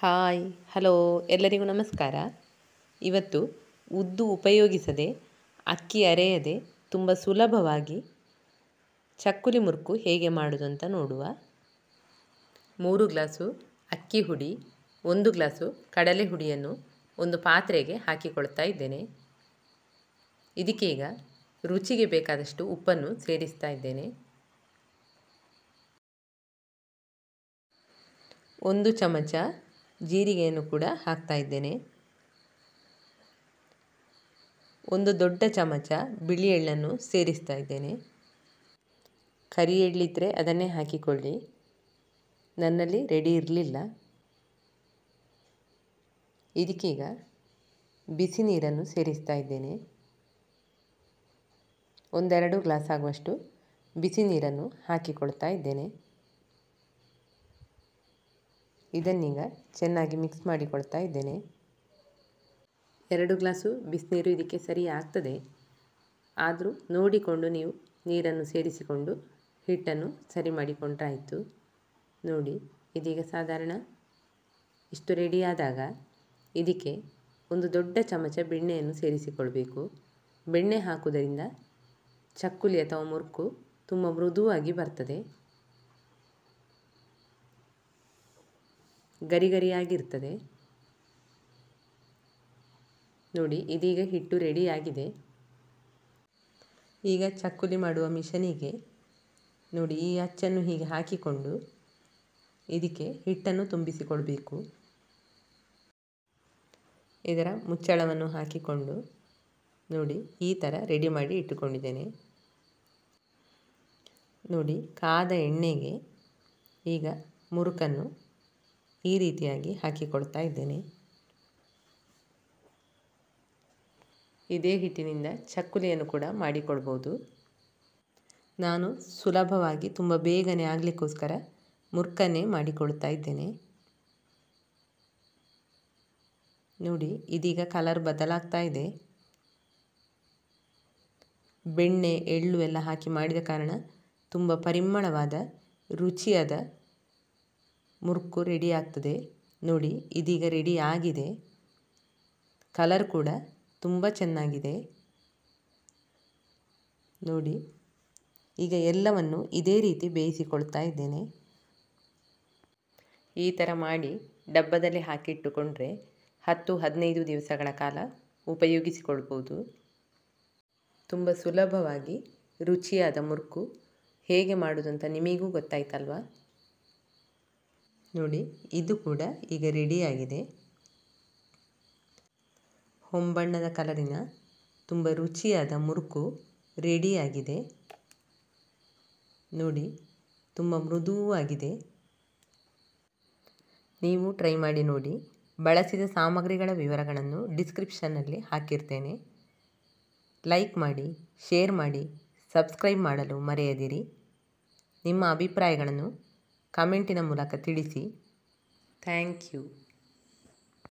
hi hello ಎಲ್ಲರಿಗೂ ನಮಸ್ಕಾರ ಇವತ್ತು ಉದ್ದು ಉಪಯೋಗಿಸದೆ ಅಕ್ಕಿ ಅರೆಯದೆ ತುಂಬ ಸುಲಭವಾಗಿ ಚಕ್ಕುಲಿ ಮುರುಕು ಹೇಗೆ ಮಾಡೋದು ಅಂತ ನೋಡುವ ಮೂರು ಗ್ಲಾಸು ಅಕ್ಕಿ ಹುಡಿ ಒಂದು ಗ್ಲಾಸು ಕಡಲೆ ಹುಡಿಯನ್ನು ಒಂದು ಪಾತ್ರೆಗೆ ಹಾಕಿಕೊಳ್ತಾ ಇದ್ದೇನೆ ಇದಕ್ಕೆ ಈಗ ರುಚಿಗೆ ಬೇಕಾದಷ್ಟು ಉಪ್ಪನ್ನು ಸೇರಿಸ್ತಾ ಇದ್ದೇನೆ ಒಂದು ಚಮಚ ಜೀರಿಗೆಯನ್ನು ಕೂಡ ಹಾಕ್ತಾ ಇದ್ದೇನೆ ಒಂದು ದೊಡ್ಡ ಚಮಚ ಬಿಳಿ ಎಳ್ಳನ್ನು ಸೇರಿಸ್ತಾ ಇದ್ದೇನೆ ಕರಿ ಎಳ್ಳಿದ್ರೆ ಅದನ್ನೇ ಹಾಕಿಕೊಳ್ಳಿ ನನ್ನಲ್ಲಿ ರೆಡಿ ಇರಲಿಲ್ಲ ಇದಕ್ಕೀಗ ಬಿಸಿ ನೀರನ್ನು ಸೇರಿಸ್ತಾ ಇದ್ದೇನೆ ಒಂದೆರಡು ಗ್ಲಾಸ್ ಆಗುವಷ್ಟು ಬಿಸಿ ನೀರನ್ನು ಹಾಕಿಕೊಳ್ತಾ ಇದ್ದೇನೆ ಇದನ್ನೀಗ ಚೆನ್ನಾಗಿ ಮಿಕ್ಸ್ ಮಾಡಿಕೊಳ್ತಾ ಇದ್ದೇನೆ ಎರಡು ಗ್ಲಾಸು ಬಿಸಿನೀರು ಇದಕ್ಕೆ ಸರಿ ಆಗ್ತದೆ ಆದರೂ ನೋಡಿಕೊಂಡು ನೀವು ನೀರನ್ನು ಸೇರಿಸಿಕೊಂಡು ಹಿಟ್ಟನ್ನು ಸರಿ ಮಾಡಿಕೊಂಡ್ರಾಯಿತು ನೋಡಿ ಇದೀಗ ಸಾಧಾರಣ ಇಷ್ಟು ರೆಡಿಯಾದಾಗ ಇದಕ್ಕೆ ಒಂದು ದೊಡ್ಡ ಚಮಚ ಬೆಣ್ಣೆಯನ್ನು ಸೇರಿಸಿಕೊಳ್ಬೇಕು ಬೆಣ್ಣೆ ಹಾಕುವುದರಿಂದ ಚಕ್ಕುಲಿ ಅಥವಾ ಮುರುಕು ತುಂಬ ಮೃದುವಾಗಿ ಬರ್ತದೆ ಗರಿ ಗರಿಯಾಗಿರ್ತದೆ ನೋಡಿ ಇದೀಗ ಹಿಟ್ಟು ರೆಡಿಯಾಗಿದೆ ಈಗ ಚಕ್ಕುಲಿ ಮಾಡುವ ಮಿಷನಿಗೆ ನೋಡಿ ಈ ಅಚ್ಚನ್ನು ಹೀಗೆ ಹಾಕಿಕೊಂಡು ಇದಕ್ಕೆ ಹಿಟ್ಟನ್ನು ತುಂಬಿಸಿಕೊಳ್ಬೇಕು ಇದರ ಮುಚ್ಚಳವನ್ನು ಹಾಕಿಕೊಂಡು ನೋಡಿ ಈ ಥರ ರೆಡಿ ಮಾಡಿ ಇಟ್ಟುಕೊಂಡಿದ್ದೇನೆ ನೋಡಿ ಕಾದ ಎಣ್ಣೆಗೆ ಈಗ ಮುರುಕನ್ನು ಈ ರೀತಿಯಾಗಿ ಹಾಕಿಕೊಳ್ತಾ ಇದ್ದೇನೆ ಇದೇ ಹಿಟ್ಟಿನಿಂದ ಚಕ್ಕುಲಿಯನ್ನು ಕೂಡ ಮಾಡಿಕೊಳ್ಬೋದು ನಾನು ಸುಲಭವಾಗಿ ತುಂಬ ಬೇಗನೆ ಆಗಲಿಕ್ಕೋಸ್ಕರ ಮುರುಕನ್ನೇ ಮಾಡಿಕೊಳ್ತಾ ಇದ್ದೇನೆ ನೋಡಿ ಇದೀಗ ಕಲರ್ ಬದಲಾಗ್ತಾ ಇದೆ ಬೆಣ್ಣೆ ಎಳ್ಳು ಎಲ್ಲ ಹಾಕಿ ಮಾಡಿದ ಕಾರಣ ತುಂಬ ಪರಿಮಳವಾದ ರುಚಿಯಾದ ಮುರುಕು ರೆಡಿ ಆಗ್ತದೆ ನೋಡಿ ಇದೀಗ ರೆಡಿ ಆಗಿದೆ ಕಲರ್ ಕೂಡ ತುಂಬ ಚೆನ್ನಾಗಿದೆ ನೋಡಿ ಈಗ ಎಲ್ಲವನ್ನು ಇದೇ ರೀತಿ ಬೇಯಿಸಿಕೊಳ್ತಾ ಇದ್ದೇನೆ ಈ ಥರ ಮಾಡಿ ಡಬ್ಬದಲ್ಲಿ ಹಾಕಿಟ್ಟುಕೊಂಡ್ರೆ ಹತ್ತು ಹದಿನೈದು ದಿವಸಗಳ ಕಾಲ ಉಪಯೋಗಿಸಿಕೊಳ್ಬೋದು ತುಂಬ ಸುಲಭವಾಗಿ ರುಚಿಯಾದ ಮುರುಕು ಹೇಗೆ ಮಾಡೋದಂತ ನಿಮಗೂ ಗೊತ್ತಾಯ್ತಲ್ವಾ ನೋಡಿ ಇದು ಕೂಡ ಈಗ ರೆಡಿಯಾಗಿದೆ ಹೊಂಬಣ್ಣದ ಕಲರಿನ ತುಂಬ ರುಚಿಯಾದ ಮುರುಕು ರೆಡಿಯಾಗಿದೆ ನೋಡಿ ತುಂಬ ಮೃದುವಾಗಿದೆ ನೀವು ಟ್ರೈ ಮಾಡಿ ನೋಡಿ ಬಳಸಿದ ಸಾಮಗ್ರಿಗಳ ವಿವರಗಳನ್ನು ಡಿಸ್ಕ್ರಿಪ್ಷನ್ನಲ್ಲಿ ಹಾಕಿರ್ತೇನೆ ಲೈಕ್ ಮಾಡಿ ಶೇರ್ ಮಾಡಿ ಸಬ್ಸ್ಕ್ರೈಬ್ ಮಾಡಲು ಮರೆಯದಿರಿ ನಿಮ್ಮ ಅಭಿಪ್ರಾಯಗಳನ್ನು ಕಮೆಂಟಿನ ಮೂಲಕ ತಿಳಿಸಿ ಥ್ಯಾಂಕ್ ಯು